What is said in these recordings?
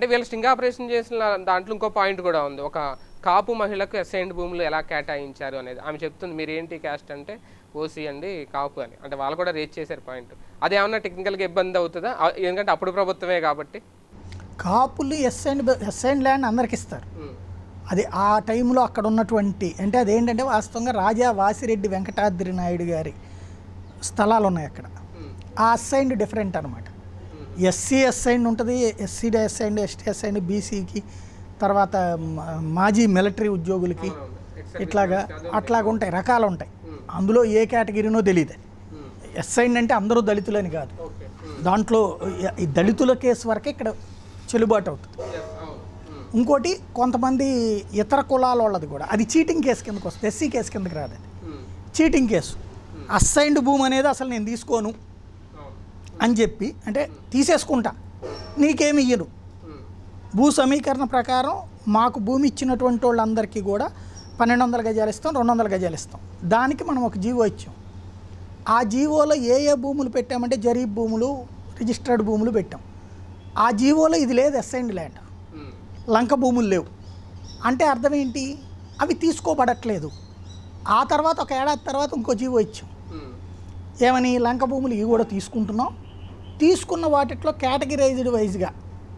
వీళ్ళు sting operation చేసిన దాంట్లో ఇంకో పాయింట్ కూడా ఉంది ఒక కాపు మహిళకు అసైన్డ్ భూములు ఎలా కేటాయించారు అనేది ఆమె చెప్తుంది మీరు ఏంటి క్యాస్ట్ అంటే ఓసీ అండి కాపు అని అంటే వాళ్ళు కూడా రేట్ చేశారు పాయింట్ అది ఏమన్నా టెక్నికల్గా ఇబ్బంది అవుతుందా ఆ, ఎందుకంటే అప్పుడు ప్రభుత్వమే కాబట్టి కాపులు S and S and land అందరికి ఇస్తారు ఉమ్, అది ఆ టైంలో అక్కడ ఉన్నటువంటి అంటే అదేంటంటే వాస్తవంగా రాజా వాసిరెడ్డి వెంకటాద్రి నాయుడు గారి స్థలాలు ఉన్నాయి అక్కడ ఉమ్, ఆ అసైన్డ్ డిఫరెంట్ అనమాట ఎస్సీ అసైన్డ్ ఉంటుంది ఎస్సీ అసైన్డ్ ఎస్టీ అసైన్డ్ బీసీకి తర్వాత మ- మాజీ మిలిటరీ ఉద్యోగులకి అవునవును. Except ఇట్లాగా అట్లాగా ఉంటాయి రకాలు ఉంటాయి అందులో ఏ కేటగిరీనో తెలియదు ఉమ్, ఎస్ఐన్ అంటే అందరూ దళితులని కాదు ఓకే ఉమ్, దాంట్లో ఈ- ఈ దళితుల కేసు వరకే ఇక్కడ చెల్లుబాటు అవుతుంది yes, అవును ఉమ్, ఇంకోటి కొంతమంది ఇతర కులాల వాళ్ళది కూడా అది చీటింగ్ కేసు కిందకు వస్తుంది ఎస్సీ కేసు కిందకి రాదు అది ఉమ్, చీటింగ్ కేసు అసైన్డ్ భూమి అనేది అసలు నేను తీసుకోను అవును అని చెప్పి అంటే తీసేసుకుంటా నీకేమి ఇయ్యను ఉమ్, భూ సమీకరణ ప్రకారం మాకు భూమి ఇచ్చినటువంటి వాళ్ళందరికీ కూడా పన్నెండు వందల గజాలు ఇస్తాం రెండు వందల గజాలు ఇస్తాం దానికి మనం ఒక జీవో ఇచ్చాం ఆ జీవోలో ఏ ఏ భూములు పెట్టామంటే జరీబ్ భూములు రిజిస్టర్డ్ భూములు పెట్టాం ఆ జీవోలో ఇది లేదు అసైన్డ్ ల్యాండ్ ఉమ్, లంక భూములు లేవు అంటే అర్థం ఏంటి అవి తీసుకోబడట్లేదు ఆ తర్వాత ఒక ఏడాది తర్వాత ఇంకో జీవో ఇచ్చాం ఉమ్, ఏమని లంక భూములు ఇవి కూడా తీసుకుంటున్నాం తీసుకున్న వాటిట్లో కేటగిరైజ్డ్ వైజ్గా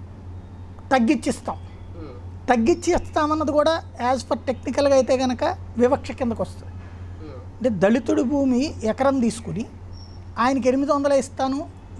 తగ్గించిస్తాం ఉమ్, తగ్గించి ఇస్తామన్నది కూడా యాజ్ పర్ టెక్నికల్గా అయితే కనుక వివక్ష కిందకు వస్తుంది ఉమ్, అంటే దళితుడి భూమి ఎకరం తీసుకుని ఆయనకి ఎనిమిది వందలు ఇస్తాను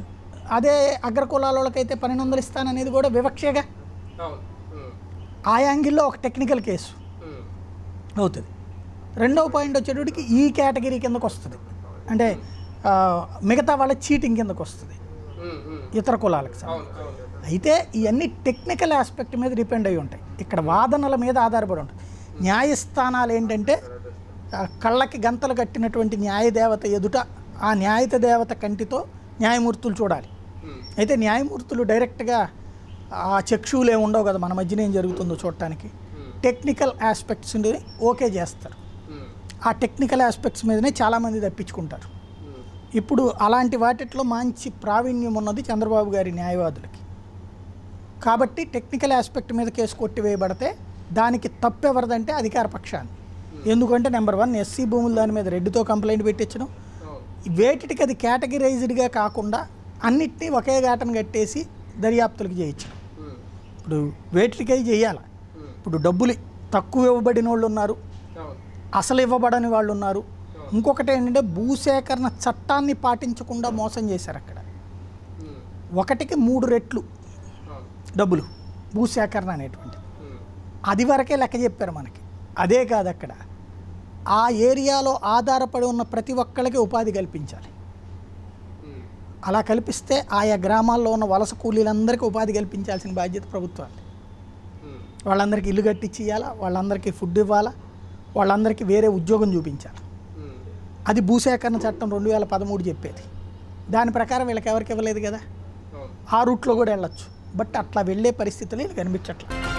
అదే అగ్ర కులాల వాళ్ళకైతే పన్నెండు వందలు ఇస్తాను అనేది కూడా వివక్షగా అవును ఉమ్, ఆ యాంగిల్లో ఒక టెక్నికల్ కేసు ఉమ్, అవుతుంది రెండవ పాయింట్ వచ్చేటప్పటికి ఈ కేటగిరీ కిందకు వస్తుంది అంటే ఆ, మిగతా వాళ్ళ చీటింగ్ కిందకు వస్తుంది ఉమ్, ఉమ్, ఇతర కులాలకు సంబంధించి. అవును అవును అయితే ఇవన్నీ టెక్నికల్ ఆస్పెక్ట్ మీద డిపెండ్ అయి ఉంటాయి ఇక్కడ వాదనల మీద ఆధారపడి ఉంటుంది న్యాయస్థానాలు ఏంటంటే ఆ, కళ్ళకి గంతలు కట్టినటువంటి న్యాయదేవత ఎదుట ఆ న్యాయత దేవత కంటితో న్యాయమూర్తులు చూడాలి ఉమ్, అయితే న్యాయమూర్తులు డైరెక్ట్గా ఆ చక్షువులు ఏమి ఉండవు కదా మన మధ్యన ఏం జరుగుతుందో చూడటానికి ఉమ్, టెక్నికల్ ఆస్పెక్ట్స్ని ఓకే చేస్తారు ఉమ్, ఆ టెక్నికల్ ఆస్పెక్ట్స్ మీదనే చాలామంది తప్పించుకుంటారు ఉమ్, ఇప్పుడు అలాంటి వాటిట్లో మంచి ప్రావీణ్యం ఉన్నది చంద్రబాబు గారి న్యాయవాదులకి కాబట్టి టెక్నికల్ ఆస్పెక్ట్ మీద కేసు కొట్టివేయబడితే దానికి తప్పు ఎవరిదంటే అధికార పక్షాన్ని ఎందుకంటే నెంబర్ వన్ ఎస్సీ భూములు దాని మీద రెడ్డితో కంప్లైంట్ పెట్టించడం అవును వేటికి అది కేటగిరైజ్డ్గా కాకుండా అన్నిటినీ ఒకే ఘాటను కట్టేసి దర్యాప్తులకు చేయించడం ఉమ్, ఇప్పుడు వేటికి అవి చేయాలి ఉమ్, ఇప్పుడు డబ్బులు తక్కువ ఇవ్వబడిన వాళ్ళు ఉన్నారు అవును అసలు ఇవ్వబడని వాళ్ళు ఉన్నారు ఇంకొకటి ఏంటంటే భూసేకరణ చట్టాన్ని పాటించకుండా మోసం చేశారు అక్కడ ఉమ్, ఒకటికి మూడు రెట్లు అవును డబ్బులు భూసేకరణ అనేటువంటి ఉమ్, అది వరకే లెక్క చెప్పారు మనకి అదే కాదు అక్కడ ఆ ఏరియాలో ఆధారపడి ఉన్న ప్రతి ఒక్కళ్ళకి ఉపాధి కల్పించాలి ఉమ్, అలా కల్పిస్తే ఆయా గ్రామాల్లో ఉన్న వలస కూలీలందరికీ ఉపాధి కల్పించాల్సిన బాధ్యత ప్రభుత్వాన్ని ఉమ్, వాళ్ళందరికీ ఇల్లు కట్టించి ఇవ్వాలా వాళ్ళందరికీ ఫుడ్ ఇవ్వాలా వాళ్ళందరికీ వేరే ఉద్యోగం చూపించాలి ఉమ్, అది భూసేకరణ చట్టం రెండు వేల పదమూడు చెప్పేది దాని ప్రకారం వీళ్ళకి ఎవరికి ఇవ్వలేదు కదా అవును ఆ రూట్లో కూడా వెళ్ళొచ్చు బట్ అట్లా వెళ్ళే పరిస్థితులు వీళ్ళు కనిపించట్లేదు